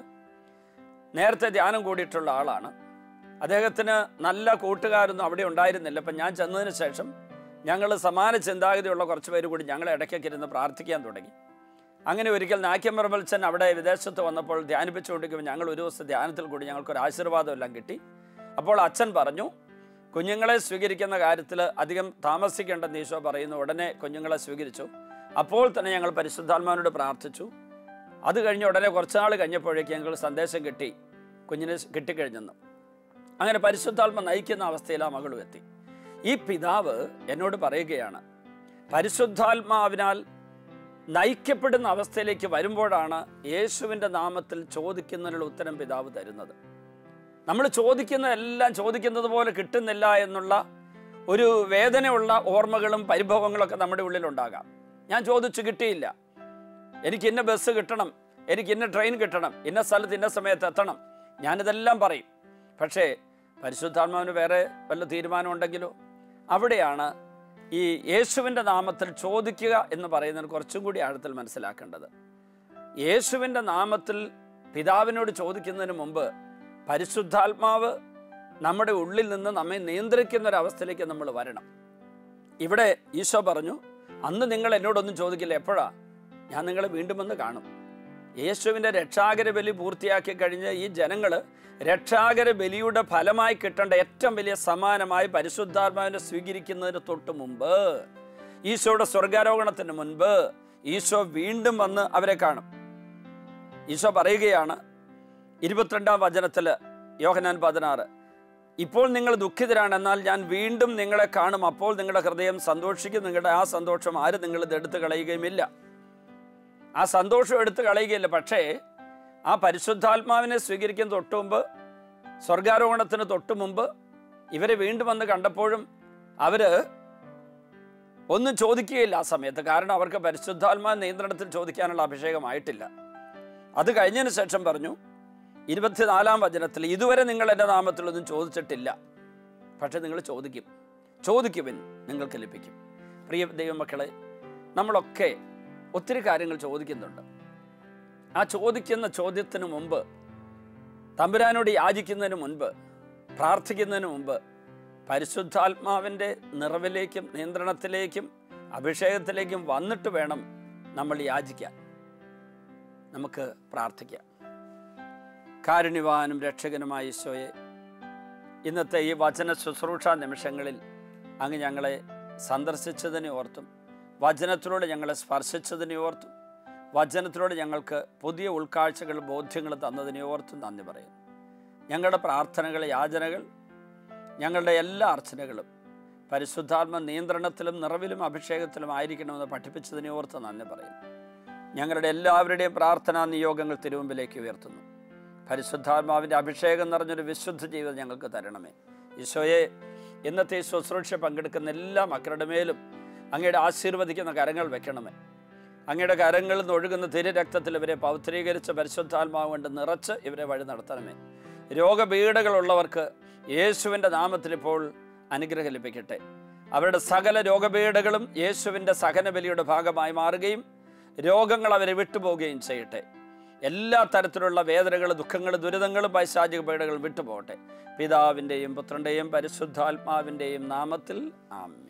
നേരത്തെ ധ്യാനം കൂടിയിട്ടുള്ള ആളാണ് അദ്ദേഹത്തിന് നല്ല കൂട്ടുകാരൊന്നും അവിടെ ഉണ്ടായിരുന്നില്ല അപ്പം ഞാൻ ചെന്നതിന് ശേഷം ഞങ്ങൾ സമാന ചിന്താഗതിയുള്ള കുറച്ച് പേര് കൂടി ഞങ്ങൾ ഇടയ്ക്കൊക്കെ ഇരുന്ന് പ്രാർത്ഥിക്കാൻ തുടങ്ങി അങ്ങനെ ഒരിക്കൽ നാക്യം പ്രബൽച്ചൻ അവിടെ വിദേശത്ത് വന്നപ്പോൾ ധ്യാനിപ്പിച്ചുകൊണ്ടിരിക്കുമ്പോൾ ഞങ്ങൾ ഒരു ദിവസം ധ്യാനത്തിൽ കൂടി ഞങ്ങൾക്കൊരു ആശീർവാദം എല്ലാം കിട്ടി അപ്പോൾ അച്ഛൻ പറഞ്ഞു കുഞ്ഞുങ്ങളെ സ്വീകരിക്കുന്ന കാര്യത്തിൽ അധികം താമസിക്കേണ്ടെന്ന് ഈശോ പറയുന്നു ഉടനെ കുഞ്ഞുങ്ങളെ സ്വീകരിച്ചു അപ്പോൾ തന്നെ ഞങ്ങൾ പരിശുദ്ധാത്മാവിനോട് പ്രാർത്ഥിച്ചു അത് കഴിഞ്ഞ് ഉടനെ കുറച്ച് നാൾ കഴിഞ്ഞപ്പോഴേക്ക് ഞങ്ങൾ സന്ദേശം കിട്ടി കുഞ്ഞിനെ കിട്ടിക്കഴിഞ്ഞെന്ന് അങ്ങനെ പരിശുദ്ധാത്മ നയിക്കുന്ന അവസ്ഥയിൽ ആ മകളും എത്തി ഈ പിതാവ് എന്നോട് പറയുകയാണ് പരിശുദ്ധാത്മാവിനാൽ നയിക്കപ്പെടുന്ന അവസ്ഥയിലേക്ക് വരുമ്പോഴാണ് യേശുവിൻ്റെ നാമത്തിൽ ചോദിക്കുന്നതിനുള്ള ഉത്തരം പിതാവ് തരുന്നത് നമ്മൾ ചോദിക്കുന്നതെല്ലാം ചോദിക്കുന്നത് പോലെ കിട്ടുന്നില്ല എന്നുള്ള ഒരു വേദനയുള്ള ഓർമ്മകളും പരിഭവങ്ങളൊക്കെ നമ്മുടെ ഉള്ളിലുണ്ടാകാം ഞാൻ ചോദിച്ചു കിട്ടിയില്ല എനിക്ക് ഇന്ന ബസ് കിട്ടണം എനിക്ക് ഇന്ന ട്രെയിൻ കിട്ടണം ഇന്ന സ്ഥലത്ത് ഇന്ന സമയത്ത് എത്തണം ഞാനിതെല്ലാം പറയും പക്ഷേ പരിശുദ്ധാത്മാവിന് വേറെ വല്ല തീരുമാനം ഉണ്ടെങ്കിലോ അവിടെയാണ് ഈ യേശുവിൻ്റെ നാമത്തിൽ ചോദിക്കുക എന്ന് പറയുന്നതിന് കുറച്ചും കൂടി ആഴത്തിൽ മനസ്സിലാക്കേണ്ടത് യേശുവിൻ്റെ നാമത്തിൽ പിതാവിനോട് ചോദിക്കുന്നതിന് മുമ്പ് പരിശുദ്ധാത്മാവ് നമ്മുടെ ഉള്ളിൽ നിന്ന് നമ്മെ നിയന്ത്രിക്കുന്ന ഒരു അവസ്ഥയിലേക്ക് നമ്മൾ വരണം ഇവിടെ ഈശോ പറഞ്ഞു അന്ന് നിങ്ങൾ എന്നോടൊന്നും ചോദിക്കില്ല എപ്പോഴാ ഞാൻ നിങ്ങളെ വീണ്ടും വന്ന് കാണും യേശുവിൻ്റെ രക്ഷാകര ബലി പൂർത്തിയാക്കി കഴിഞ്ഞ് ഈ ജനങ്ങൾ രക്ഷാകര ബലിയുടെ ഫലമായി കിട്ടേണ്ട ഏറ്റവും വലിയ സമാനമായി പരിശുദ്ധാത്മാവിനെ സ്വീകരിക്കുന്നതിന് തൊട്ട് മുമ്പ് ഈശോയുടെ സ്വർഗാരോഹണത്തിന് മുൻപ് ഈശോ വീണ്ടും വന്ന് അവരെ കാണും ഈശോ പറയുകയാണ് ഇരുപത്തിരണ്ടാം വചനത്തിൽ യോഹനാൻ പതിനാറ് ഇപ്പോൾ നിങ്ങൾ ദുഃഖിതരാണ് എന്നാൽ ഞാൻ വീണ്ടും നിങ്ങളെ കാണും അപ്പോൾ നിങ്ങളുടെ ഹൃദയം സന്തോഷിക്കും നിങ്ങളുടെ ആ സന്തോഷം ആരും നിങ്ങളിത് എടുത്തു കളയുകയുമില്ല ആ സന്തോഷം എടുത്തു കളയുകയില്ല പക്ഷേ ആ പരിശുദ്ധാത്മാവിനെ സ്വീകരിക്കുന്ന തൊട്ട് മുമ്പ് സ്വർഗാരോഹണത്തിന് തൊട്ട് മുമ്പ് ഇവരെ വീണ്ടും വന്ന് കണ്ടപ്പോഴും അവര് ഒന്നും ചോദിക്കുകയില്ല ആ സമയത്ത് കാരണം അവർക്ക് പരിശുദ്ധാത്മാ നിയന്ത്രണത്തിൽ ചോദിക്കാനുള്ള അഭിഷേകമായിട്ടില്ല അത് കഴിഞ്ഞതിന് ശേഷം പറഞ്ഞു ഇരുപത്തിനാലാം വചനത്തിൽ ഇതുവരെ നിങ്ങൾ എൻ്റെ നാമത്തിലൊന്നും ചോദിച്ചിട്ടില്ല പക്ഷെ നിങ്ങൾ ചോദിക്കും ചോദിക്കുവിൻ നിങ്ങൾക്ക് ലഭിക്കും പ്രിയ ദൈവമക്കളെ നമ്മളൊക്കെ ഒത്തിരി കാര്യങ്ങൾ ചോദിക്കുന്നുണ്ട് ആ ചോദിക്കുന്ന ചോദ്യത്തിന് മുമ്പ് തമ്പുരാനോട് യാചിക്കുന്നതിന് മുൻപ് പ്രാർത്ഥിക്കുന്നതിന് മുമ്പ് പരിശുദ്ധാത്മാവിൻ്റെ നിറവിലേക്കും നിയന്ത്രണത്തിലേക്കും അഭിഷേകത്തിലേക്കും വന്നിട്ട് വേണം നമ്മൾ യാചിക്കാൻ നമുക്ക് പ്രാർത്ഥിക്കാം കാരുണ്യവാനും രക്ഷകനുമായ ഈശോയെ ഇന്നത്തെ ഈ വചന ശുശ്രൂഷ നിമിഷങ്ങളിൽ അങ്ങ് ഞങ്ങളെ സന്ദർശിച്ചതിനെ ഓർത്തും വചനത്തിലൂടെ ഞങ്ങളെ സ്പർശിച്ചതിനെ ഓർത്തും വചനത്തിലൂടെ ഞങ്ങൾക്ക് പുതിയ ഉൾക്കാഴ്ചകൾ ബോധ്യങ്ങൾ തന്നതിനെ ഓർത്തും നന്ദി പറയുന്നു ഞങ്ങളുടെ പ്രാർത്ഥനകൾ യാചനകൾ ഞങ്ങളുടെ എല്ലാ അർച്ചനകളും പരിശുദ്ധാത്മ നിയന്ത്രണത്തിലും നിറവിലും അഭിഷേകത്തിലും ആയിരിക്കണമെന്ന് പഠിപ്പിച്ചതിനെ ഓർത്ത് നന്ദി പറയുന്നു ഞങ്ങളുടെ എല്ലാവരുടെയും പ്രാർത്ഥനാ നിയോഗങ്ങൾ തിരുമുമ്പിലേക്ക് ഉയർത്തുന്നു പരിശുദ്ധാത്മാവിൻ്റെ അഭിഷേകം നിറഞ്ഞൊരു വിശുദ്ധ ജീവിതം ഞങ്ങൾക്ക് തരണമേ ഈശോയെ ഇന്നത്തെ ഈ ശുശ്രൂഷ പങ്കെടുക്കുന്ന എല്ലാ മക്കളുടെ മേലും അങ്ങയുടെ ആശീർവദിക്കുന്ന കരങ്ങൾ വെക്കണമേ അങ്ങയുടെ കരങ്ങളിൽ നിന്ന് ഒഴുകുന്ന തിരുരക്തത്തിൽ ഇവരെ പൗത്രീകരിച്ച് പരിശുദ്ധാത്മാവ് കൊണ്ട് നിറച്ച് ഇവരെ വഴി നടത്തണമേ രോഗപീഠകളുള്ളവർക്ക് യേശുവിൻ്റെ നാമത്തിൽ ഇപ്പോൾ അനുഗ്രഹം ലഭിക്കട്ടെ അവരുടെ സകല രോഗപീഠകളും യേശുവിൻ്റെ സഹനബലിയുടെ ഭാഗമായി മാറുകയും രോഗങ്ങൾ അവരെ വിട്ടുപോവുകയും ചെയ്യട്ടെ എല്ലാ തരത്തിലുള്ള വേദനകളും ദുഃഖങ്ങളും ദുരിതങ്ങളും പൈശാചിക പീഡകളും വിട്ടുപോകട്ടെ പിതാവിൻ്റെയും പുത്രൻ്റെയും പരിശുദ്ധാത്മാവിൻ്റെയും നാമത്തിൽ ആമേൻ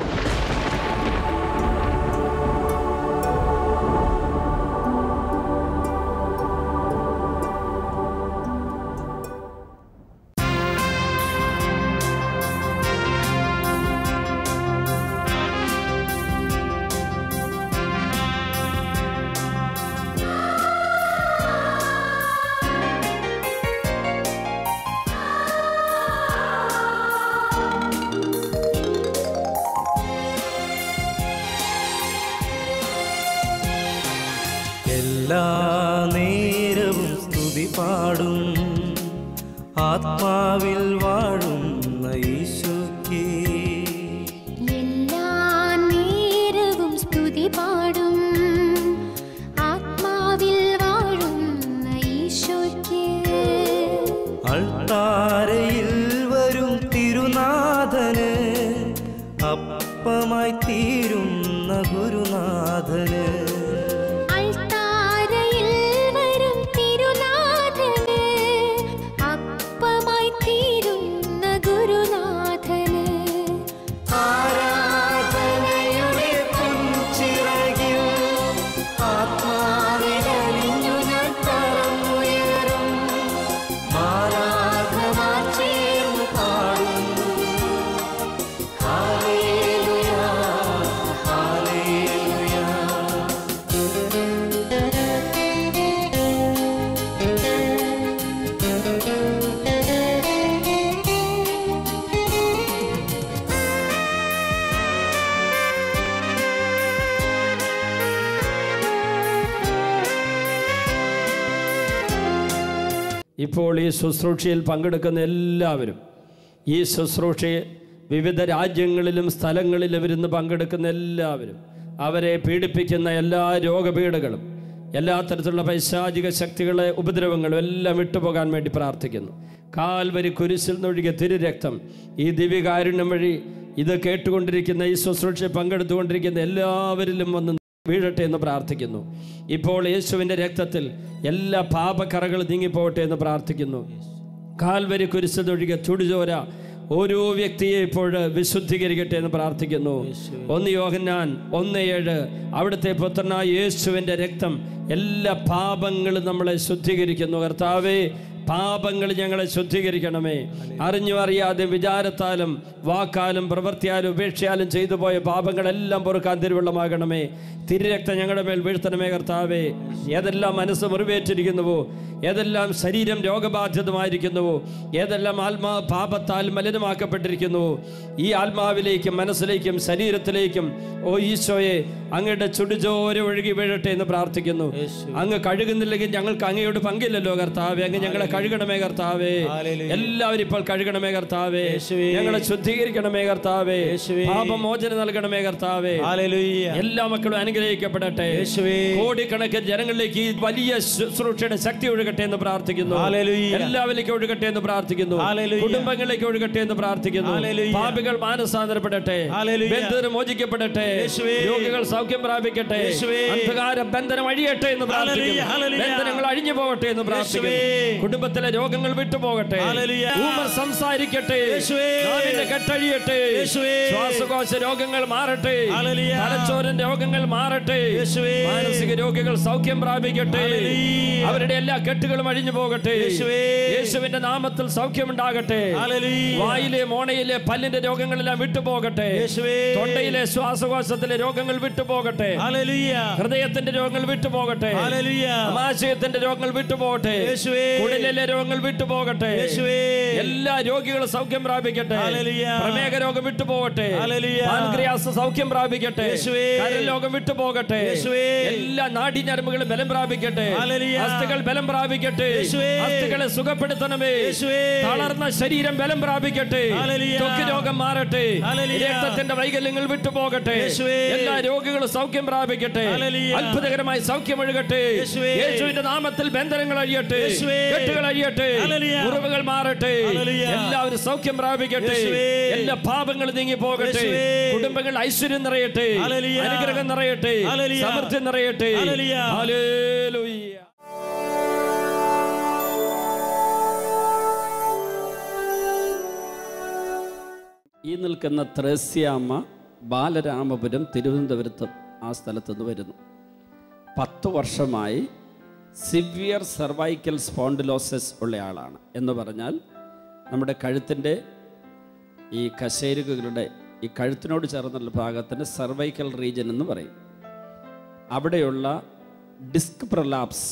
എല്ലാ നേരവും സ്തുതി പാടും ആത്മാവിൽ വാഴുന്ന ഈശോയ്ക്ക് എല്ലാ നേരവും സ്തുതി പാടും ആത്മാവിൽ വാഴുന്ന ഈശോയ്ക്ക് അൾത്താരയിൽ വരും തിരുനാഥന് അപ്പമായി തീരുന്ന ഗുരുനാഥന് അൾത്താരയിൽ വരും തിരുനാഥന് അപ്പമായി തീരുന്ന ഇപ്പോൾ ഈ ശുശ്രൂഷയിൽ പങ്കെടുക്കുന്ന എല്ലാവരും ഈ ശുശ്രൂഷയെ വിവിധ രാജ്യങ്ങളിലും സ്ഥലങ്ങളിലും ഇരുന്ന് പങ്കെടുക്കുന്ന എല്ലാവരും അവരെ പീഡിപ്പിക്കുന്ന എല്ലാ രോഗപീഠകളും എല്ലാ തരത്തിലുള്ള പൈശാചിക ശക്തികളെ ഉപദ്രവങ്ങളും എല്ലാം വിട്ടുപോകാൻ വേണ്ടി പ്രാർത്ഥിക്കുന്നു കാൽവരി കുരിശിൽ നിന്നൊഴുകിയ തിരുരക്തം ഈ ദിവ്യകാരുണ്യം വഴി ഇത് കേട്ടുകൊണ്ടിരിക്കുന്ന ഈ ശുശ്രൂഷയിൽ പങ്കെടുത്തുകൊണ്ടിരിക്കുന്ന എല്ലാവരിലും വന്ന് വീഴട്ടെ എന്ന് പ്രാർത്ഥിക്കുന്നു ഇപ്പോൾ യേശുവിൻ്റെ രക്തത്തിൽ എല്ലാ പാപക്കറകളും നീങ്ങിപ്പോകട്ടെ എന്ന് പ്രാർത്ഥിക്കുന്നു കാൽവരി കുരിശതൊഴികെ ചുടുചോര ഓരോ വ്യക്തിയെ ഇപ്പോൾ വിശുദ്ധീകരിക്കട്ടെ എന്ന് പ്രാർത്ഥിക്കുന്നു ഒന്ന് യോഹന്നാൻ ഒന്ന് ഏഴ് അവിടുത്തെ പുത്രനായ യേശുവിൻ്റെ രക്തം എല്ലാ പാപങ്ങളും നമ്മളെ ശുദ്ധീകരിക്കുന്നു കർത്താവേ പാപങ്ങൾ ഞങ്ങളെ ശുദ്ധീകരിക്കണമേ അറിഞ്ഞു അറിയാതെ വിചാരത്താലും വാക്കാലും പ്രവൃത്തിയാലും ഉപേക്ഷയാലും ചെയ്തു പോയ പാപങ്ങളെല്ലാം പൊറുക്കാൻ തിരുവള്ളമാകണമേ തിരുരക്തം ഞങ്ങളുടെ മേൽ വീഴ്ത്തണമേ കർത്താവേ ഏതെല്ലാം മനസ്സ് മുറിവേറ്റിരിക്കുന്നുവോ ഏതെല്ലാം ശരീരം രോഗബാധിതമായിരിക്കുന്നുവോ ഏതെല്ലാം ആത്മാ പാപത്താൽ മലിനമാക്കപ്പെട്ടിരിക്കുന്നുവോ ഈ ആത്മാവിലേക്കും മനസ്സിലേക്കും ശരീരത്തിലേക്കും ഓ ഈശോയെ അങ്ങയുടെ ചുടുചോര ഒഴുകി വീഴട്ടെ എന്ന് പ്രാർത്ഥിക്കുന്നു അങ്ങ് കഴുകുന്നില്ലെങ്കിൽ ഞങ്ങൾക്ക് അങ്ങയോട് പങ്കില്ലല്ലോ കർത്താവേ അങ്ങ് ഞങ്ങളെ കഴുകണമേ കർത്താവേ എല്ലാവരും ഇപ്പോൾ കഴുകണമേ കർത്താവേ ഞങ്ങളെ ശുദ്ധീകരിക്കണമേ കർത്താവേ പാപമോചനം നൽകണമേ കർത്താവേ ഹല്ലേലൂയ എല്ലാ മക്കളും അനുഗ്രഹിക്കപ്പെടട്ടെ യേശുവേ. കോടിക്കണക്കിന് ജനങ്ങളിലേക്ക് ഈ വലിയ ശുശ്രൂഷയുടെ ശക്തി ഒഴുകട്ടെ എന്ന് പ്രാർത്ഥിക്കുന്നു ഹല്ലേലൂയ. എല്ലാവരിലേക്കും ഒഴുകട്ടെ എന്ന് പ്രാർത്ഥിക്കുന്നു ഹല്ലേലൂയ. കുടുംബങ്ങളിലേക്ക് ഒഴുകട്ടെ എന്ന് പ്രാർത്ഥിക്കുന്നു ഹല്ലേലൂയ. പാപികൾ മാനസാന്തരപ്പെടട്ടെ ഹല്ലേലൂയ. ബന്ധനം മോചിക്കപ്പെടട്ടെ യേശുവേ. രോഗികൾ സൗഖ്യം പ്രാപിക്കട്ടെ യേശുവേ. അന്ധകാര ബന്ധനം അഴിയട്ടെ എന്ന് പ്രാർത്ഥിക്കുന്നു ഹല്ലേലൂയ. ബന്ധനങ്ങൾ അഴിഞ്ഞു പോകട്ടെ എന്ന് പ്രാർത്ഥിക്കുന്നു യേശുവേ. കുടുംബത്തിലെ രോഗങ്ങൾ വിട്ടുപോകട്ടെ ഹല്ലേലൂയ. ഊമർ സംസാരിക്കട്ടെ യേശുവേ. നാവിന്റെ കെട്ടഴിയട്ടെ യേശുവേ. ശ്വാസകോശ രോഗങ്ങൾ മാറട്ടെ ഹല്ലേലൂയ. തലച്ചോറിന്റെ രോഗങ്ങൾ മാറട്ടെ യേശുവേ. മാനസിക രോഗികൾ സൗഖ്യം പ്രാപിക്കട്ടെ ഹല്ലേലൂയ. അവരുടെ എല്ലാ കെട്ടുകളും അഴിഞ്ഞു പോകട്ടെ യേശുവേ. യേശുവിന്റെ നാമത്തിൽ സൗഖ്യമുണ്ടാകട്ടെ ഹല്ലേലൂയ. വായിലെ മോണയിലെ പല്ലിന്റെ രോഗങ്ങളെല്ലാം വിട്ടുപോകട്ടെ യേശുവേ. തൊണ്ടയിലെ ശ്വാസകോശത്തിലെ രോഗങ്ങൾ വിട്ടുപോകട്ടെ ഹല്ലേലൂയ ഹൃദയത്തിന്റെ രോഗങ്ങൾ വിട്ടുപോകട്ടെ ഹല്ലേലൂയ ആമാശയത്തിന്റെ രോഗങ്ങൾ വിട്ടുപോകട്ടെ യേശുവേ. കുടലിലെ രോഗങ്ങൾ വിട്ടുപോകട്ടെ യേശുവേ. എല്ലാ രോഗികളും സൗഖ്യം പ്രാപിക്കട്ടെ ഹല്ലേലൂയ. പ്രമേഹ രോഗം വിട്ടുപോകട്ടെ ഹല്ലേലൂയ. പാൻക്രിയാസ് സൗഖ്യം പ്രാപിക്കട്ടെ യേശുവേ. കരൾ രോഗം വിട്ടുപോകട്ടെ യേശുവേ. എല്ലാ നാടിഞരമ്പുകളും ബലം പ്രാപിക്കട്ടെ ഹല്ലേലൂയ. അസ്ഥികൾ ബലം പ്രാപിക്കട്ടെ യേശുവേ. അസ്ഥികളെ സുഖപ്പെടുത്തണമേ യേശുവേ. തളർന്ന ശരീരം ബലം പ്രാപിക്കട്ടെ ഹല്ലേലൂയ. ത്വക്ക് രോഗം മാറട്ടെ ഹല്ലേലൂയ. രക്തത്തിന്റെ വൈകല്യങ്ങൾ വിട്ടുപോകട്ടെ യേശുവേ. എല്ലാ രോഗികളും സൗഖ്യം പ്രാപിക്കട്ടെ ഹല്ലേലൂയ. അത്ഭുതകരമായി സൗഖ്യം ഒഴുകട്ടെ യേശുവേ. യേശുവിന്റെ നാമത്തിൽ ബന്ധനങ്ങൾ അഴിയട്ടെ യേശുവേ. കെട്ടുകൾ അഴിയട്ടെ ഹല്ലേലൂയ. മുറിവുകൾ മാറട്ടെ ഹല്ലേലൂയ. എല്ലാവരും സൗഖ്യം പ്രാപിക്കട്ടെ യേശുവേ. എല്ലാ പാപങ്ങളും നീങ്ങി പോകട്ടെ യേശുവേ. കുടുംബങ്ങൾ ഐശ്വര്യം നിറയട്ടെ ഹല്ലേലൂയ. അനുഗ്രഹം നിറയട്ടെ ഹല്ലേലൂയ. സമൃദ്ധി നിറയട്ടെ ഹല്ലേലൂയ. ഹല്ലേലൂയ ഈ നിൽക്കുന്ന ത്രേസ്യാമ്മ ബാലരാമപുരം തിരുവനന്തപുരത്ത് ആ സ്ഥലത്തുനിന്ന് വരുന്നു പത്ത് വർഷമായി സിവിയർ സർവൈക്കൽ സ്പോണ്ടിലോസിസ് ഉള്ള ആളാണ് എന്ന് പറഞ്ഞാൽ നമ്മുടെ കഴുത്തിൻ്റെ ഈ കശേരുകളുടെ ഈ കഴുത്തിനോട് ചേർന്നുള്ള ഭാഗത്തിന് സർവൈക്കൽ റീജൻ എന്ന് പറയും അവിടെയുള്ള ഡിസ്ക് പ്രൊലാപ്സ്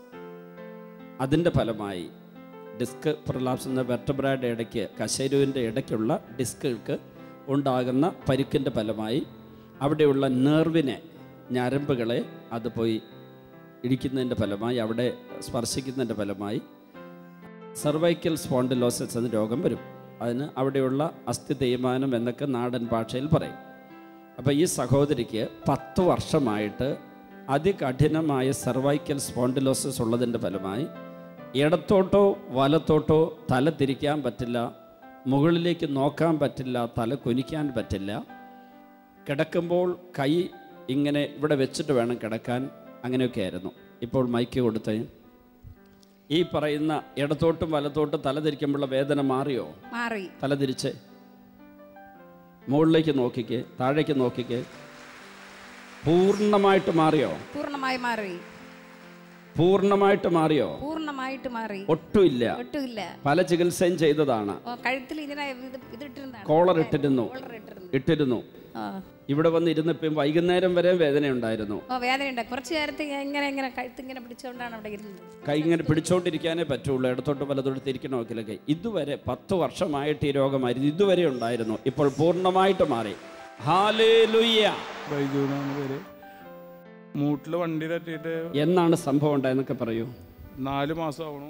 അതിൻ്റെ ഫലമായി ഡിസ്ക് പ്രൊലാപ്സ് എന്ന വെർട്ടബ്രയുടെ ഇടയ്ക്ക് കശേരുവിൻ്റെ ഇടയ്ക്കുള്ള ഡിസ്കുകൾക്ക് ഉണ്ടാകുന്ന പരിക്കിൻ്റെ ഫലമായി അവിടെയുള്ള നെർവിനെ ഞരമ്പുകളെ അത് പോയി ഇടിക്കുന്നതിൻ്റെ ഫലമായി അവിടെ സ്പർശിക്കുന്നതിൻ്റെ ഫലമായി സർവൈക്കൽ സ്പോണ്ടിലോസിസ് എന്ന രോഗം വരും അതിന് അവിടെയുള്ള അസ്ഥി തേയ്മാനം എന്നൊക്കെ നാടൻ ഭാഷയിൽ പറയും അപ്പോൾ ഈ സഹോദരിക്ക് പത്ത് വർഷമായിട്ട് അതികഠിനമായ സർവൈക്കൽ സ്പോണ്ടിലോസിസ് ഉള്ളതിൻ്റെ ഫലമായി ഇടത്തോട്ടോ വലത്തോട്ടോ തല തിരിക്കാൻ പറ്റില്ല മുകളിലേക്ക് നോക്കാൻ പറ്റില്ല തല കുനിക്കാൻ പറ്റില്ല കിടക്കുമ്പോൾ കൈ ഇങ്ങനെ ഇവിടെ വെച്ചിട്ട് വേണം കിടക്കാൻ അങ്ങനെയൊക്കെ ആയിരുന്നു ഇപ്പോൾ മൈക്ക് കൊടുത്തേ ഈ പറയുന്ന ഇടത്തോട്ടും വലത്തോട്ടും തല തിരിക്കുമ്പോഴുള്ള വേദന മാറിയോ മാറി തല തിരിച്ച് മുകളിലേക്ക് നോക്കിക്കേ താഴേക്ക് നോക്കിക്കേ പൂർണ്ണമായിട്ട് മാറിയോ പൂർണ്ണമായി മാറി പൂർണ്ണമായിട്ട് മാറിയോ പൂർണ്ണമായിട്ട് മാറി ഒട്ടുമില്ല ഒട്ടുമില്ല പല ചികിത്സയും ചെയ്തതാണ് ഓ, കഴുത്തിൽ ഇതിനെ ഇത് ഇതിട്ടിരുന്നതാണ് കോളർ ഇട്ടിരുന്നു കോളർ ഇട്ടിരുന്നു ഇട്ടിരുന്നു ഓ ഇവിടെ വന്ന് ഇരുന്നിപ്പം വൈകുന്നേരം വരെ വേദന ഉണ്ടായിരുന്നു ഓ വേദനയുണ്ട് കുറച്ച് നേരത്തെ ഞാൻ ഇങ്ങനെ ഇങ്ങനെ കഴുത്ത് ഇങ്ങനെ പിടിച്ചുകൊണ്ടാണ് അവിടെ ഇരുന്നത് കൈ ഇങ്ങനെ പിടിച്ചോണ്ടിരിക്കാനേ പറ്റുള്ളൂ ഇടത്തോട്ട് വലത്തോട്ട് തിരിക്കണമൊക്കെ ഇതുവരെ പത്ത് വർഷമായിട്ട് ഈ രോഗമായിരുന്നു ഇതുവരെ ഉണ്ടായിരുന്നു ഇപ്പോൾ പൂർണ്ണമായിട്ട് മാറി ഹാലേലുയ്യ ബൈജു എന്നാണ് പേര് മൂട്ടിൽ വണ്ടി തട്ടിയിട്ട് എന്നാണ് സംഭവം ഉണ്ടായെന്നൊക്കെ പറയൂ നാല് മാസം ആവണു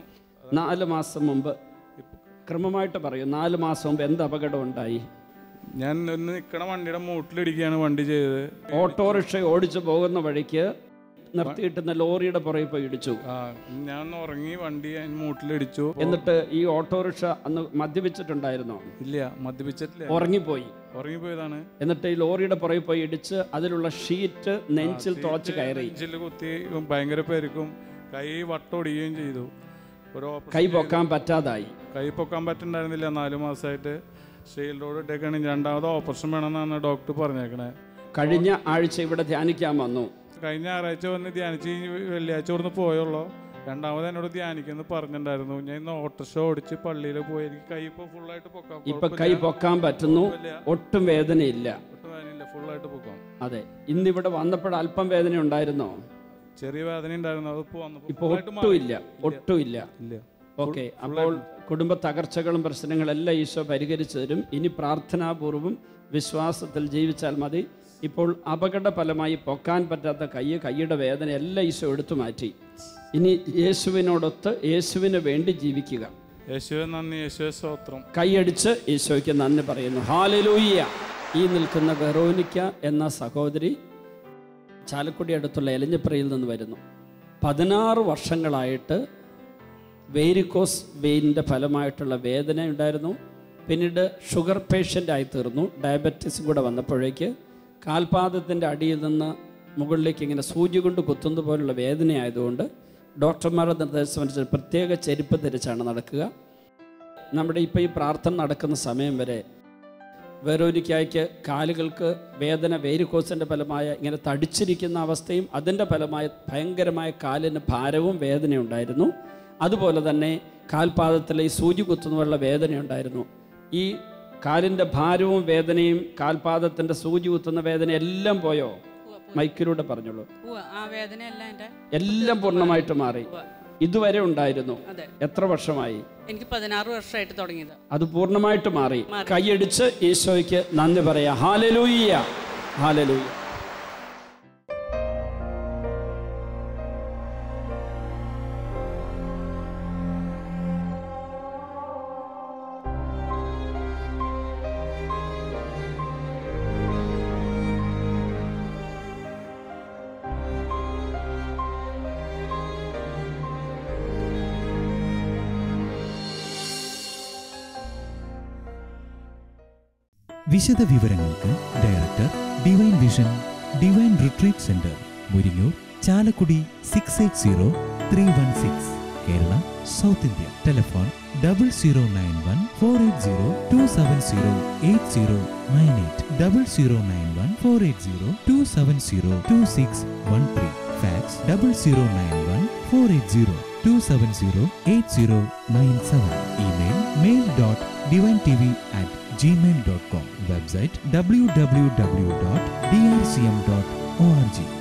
നാല് മാസം മുമ്പ് ക്രമമായിട്ട് പറയൂ നാല് മാസം മുമ്പ് എന്ത് അപകടം ഉണ്ടായി ഞാൻ ഒന്ന് നിൽക്കണ വണ്ടിയുടെ മൂട്ടിലിടിക്കുകയാണ് വണ്ടി ചെയ്തത് ഓട്ടോറിക്ഷ ഓടിച്ചു പോകുന്ന വഴിക്ക് നിർത്തിയിട്ടുന്ന ലോറിയുടെ പുറകെ പോയി ഇടിച്ചു ആ ഞാൻ ഒന്ന് ഉറങ്ങി വണ്ടി അതിന് മൂട്ടിലിടിച്ചു എന്നിട്ട് ഈ ഓട്ടോറിക്ഷ അന്ന് മദ്യപിച്ചിട്ടുണ്ടായിരുന്നോ ഇല്ല മദ്യപിച്ചിട്ടില്ല ഉറങ്ങിപ്പോയി ഉറങ്ങിപ്പോയതാണ് എന്നിട്ട് ഈ ലോറിയുടെ പുറകെ പോയി ഇടിച്ച് അതിലുള്ള ഷീറ്റ് നെഞ്ചിൽ തുളച്ച് കയറി നെഞ്ചില് കുത്തി ഭയങ്കര പെരുക്കും കൈ വട്ടൊടിയുകയും ചെയ്തു ഒരു ഓപ്പറേഷൻ കൈ പൊക്കാൻ പറ്റാതായി കൈ പൊക്കാൻ പറ്റുന്നുണ്ടായിരുന്നില്ല നാല് മാസമായിട്ട് സ്റ്റീൽ റോഡ് ഇട്ടേക്കാണ് രണ്ടാമത് ഓപ്പറേഷൻ വേണമെന്നാണ് ഡോക്ടർ പറഞ്ഞേക്കണേ കഴിഞ്ഞ ആഴ്ച ഇവിടെ ധ്യാനിക്കാൻ വന്നു കഴിഞ്ഞ ഞായറാഴ്ച വന്ന് ധ്യാനിച്ച് കഴിഞ്ഞ് വെള്ളിയാഴ്ച ഇവിടുന്ന് പോയുള്ളൂ രണ്ടാമത് എന്നോട് ധ്യാനിക്കുമെന്ന് പറഞ്ഞിട്ടുണ്ടായിരുന്നു ഞാൻ ഇന്ന് ഓട്ടോറിക്ഷ ഓടിച്ച് പള്ളിയിൽ പോയി എനിക്ക് കൈ ഇപ്പോൾ ഫുള്ളായിട്ട് പൊക്കാം ഇപ്പൊ കൈ പൊക്കാൻ പറ്റുന്നു ഒട്ടും വേദനയില്ല ഒട്ടും വേദനയില്ല ഫുള്ളായിട്ട് പൊക്കാം അതെ ഇന്നിവിടെ വന്നപ്പോൾ അല്പം വേദന ഉണ്ടായിരുന്നോ ചെറിയ വേദന ഉണ്ടായിരുന്നു അത് ഇപ്പോൾ വന്നപ്പോൾ ഇപ്പൊ full ആയിട്ട് ഒട്ടും ഇല്ല ഒട്ടും ഇല്ല ഇല്ല ഓക്കെ അപ്പോൾ കുടുംബ തകർച്ചകളും പ്രശ്നങ്ങളെല്ലാം ഈശോ പരിഹരിച്ചു തരും ഇനി പ്രാർത്ഥനാപൂർവം വിശ്വാസത്തിൽ ജീവിച്ചാൽ മതി ഇപ്പോൾ അപകട ഫലമായി പൊക്കാൻ പറ്റാത്ത കൈ കൈയുടെ വേദന എല്ലാം ഈശോ എടുത്തു മാറ്റി ഇനി യേശുവിനോടൊത്ത് യേശുവിന് വേണ്ടി ജീവിക്കുക യേശുവെ നന്ദി യേശുവെ സ്തോത്രം കൈയടിച്ച് ഈശോയ്ക്ക് നന്ദി പറയുന്നു ഹാലലൂയ്യ ഈ നിൽക്കുന്ന വെറോനിക്ക എന്ന സഹോദരി ചാലക്കുടി അടുത്തുള്ള എലഞ്ഞിപ്രയിൽ നിന്ന് വരുന്നു പതിനാറ് വർഷങ്ങളായിട്ട് വേരിക്കോസ് വെയിനിൻ്റെ ഫലമായിട്ടുള്ള വേദന ഉണ്ടായിരുന്നു പിന്നീട് ഷുഗർ പേഷ്യൻ്റായി തീർന്നു ഡയബറ്റീസും കൂടെ വന്നപ്പോഴേക്ക് കാൽപാദത്തിൻ്റെ അടിയിൽ നിന്ന് മുകളിലേക്ക് ഇങ്ങനെ സൂചി കൊണ്ട് കുത്തുന്ന പോലുള്ള വേദനയായതുകൊണ്ട് ഡോക്ടർമാരുടെ നിർദ്ദേശം അനുസരിച്ച് പ്രത്യേക ചെരുപ്പ് ധരിച്ചാണ് നടക്കുക നമ്മുടെ ഇപ്പോൾ ഈ പ്രാർത്ഥന നടക്കുന്ന സമയം വരെ വേറൊരിക്കായ്ക്ക് കാലുകൾക്ക് വേദന വേരിക്കോസിൻ്റെ ഫലമായ ഇങ്ങനെ തടിച്ചിരിക്കുന്ന അവസ്ഥയും അതിൻ്റെ ഫലമായ ഭയങ്കരമായ കാലിന് ഭാരവും വേദനയുണ്ടായിരുന്നു അതുപോലെ തന്നെ കാൽപാദത്തിലെ ഈ സൂചി കുത്തുന്നുള്ള വേദനയുണ്ടായിരുന്നു ഈ കാലിൻ്റെ ഭാരവും വേദനയും കാൽപാദത്തിൻ്റെ സൂചി കുത്തുന്ന വേദന എല്ലാം പോയോ മൈക്കിലൂടെ പറഞ്ഞോളൂ ഉവ്വ്, ആ വേദനയെല്ലാം എൻ്റെ എല്ലാം പൂർണ്ണമായിട്ട് മാറി ഇതുവരെ ഉണ്ടായിരുന്നു അതെ എത്ര വർഷമായി എനിക്ക് പതിനാറ് വർഷമായിട്ട് തുടങ്ങിയത് അത് പൂർണ്ണമായിട്ട് മാറി കൈയടിച്ച് ഈശോയ്ക്ക് നന്ദി പറയാം ഹാലലൂയ്യ ഹാലലൂയ്യ വിശദ വിവരങ്ങൾക്ക് director divine vision divine retreat centre Muringoor Chalakudy six eight zero three one six Kerala south India telephone double zero nine one four eight zero two seven zero eight zero nine eight double zero nine one four eight zero two seven zero two six one three fax double zero nine one four eight zero two seven zero eight zero nine seven email mail dot divine T V at gmail.com website www.drcm.org